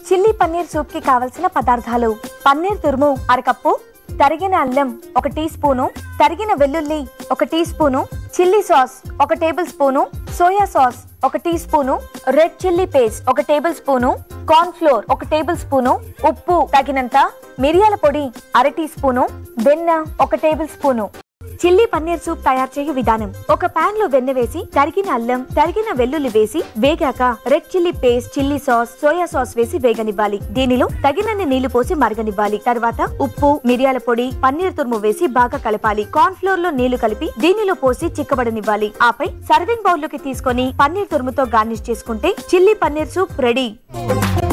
chilli paneer soup కి కావలసిన పదార్థాలు పన్నీర్ తురుము అరకప్పు తరిగిన అల్లం ఒక టీ స్పూను తరిగిన వెల్లుల్లి ఒక టీ స్పూను చిల్లీ సాస్ ఒక టేబుల్ స్పూను సోయా సాస్ ఒక teaspoon red chilli paste ఒక టేబుల్ స్పూను కార్న్ ఫ్లోర్ ఒక టేబుల్ స్పూను ఉప్పు తగినంత మిరియాల పొడి అర టీ స్పూను వెన్న ఒక tablespoon chilli paneer soup తయారు చేయు విధానం ఒక పాన్ లో వెన్న వేసి తరిగిన అల్లం తరిగిన వెల్లుల్లి వేసి వేగాక red chilli paste chilli sauce soya sauce వేసి వేగనివ్వాలి దీనిలో తగినన్ని నీళ్లు పోసి మరగనివ్వాలి తర్వాత ఉప్పు మిరియాల పొడి పన్నీర్ తురుము వేసి బాగా కలపాలి కార్న్ ఫ్లోర్ లో నీళ్లు కలిపి దీనిలో పోసి చిక్కబడనివ్వాలి ఆపై సర్వింగ్ బౌల్ లోకి తీసుకొని పన్నీర్ తురుముతో గార్నిష్ చేసుకుంటే చిల్లీ పన్నీర్ సూప్ రెడీ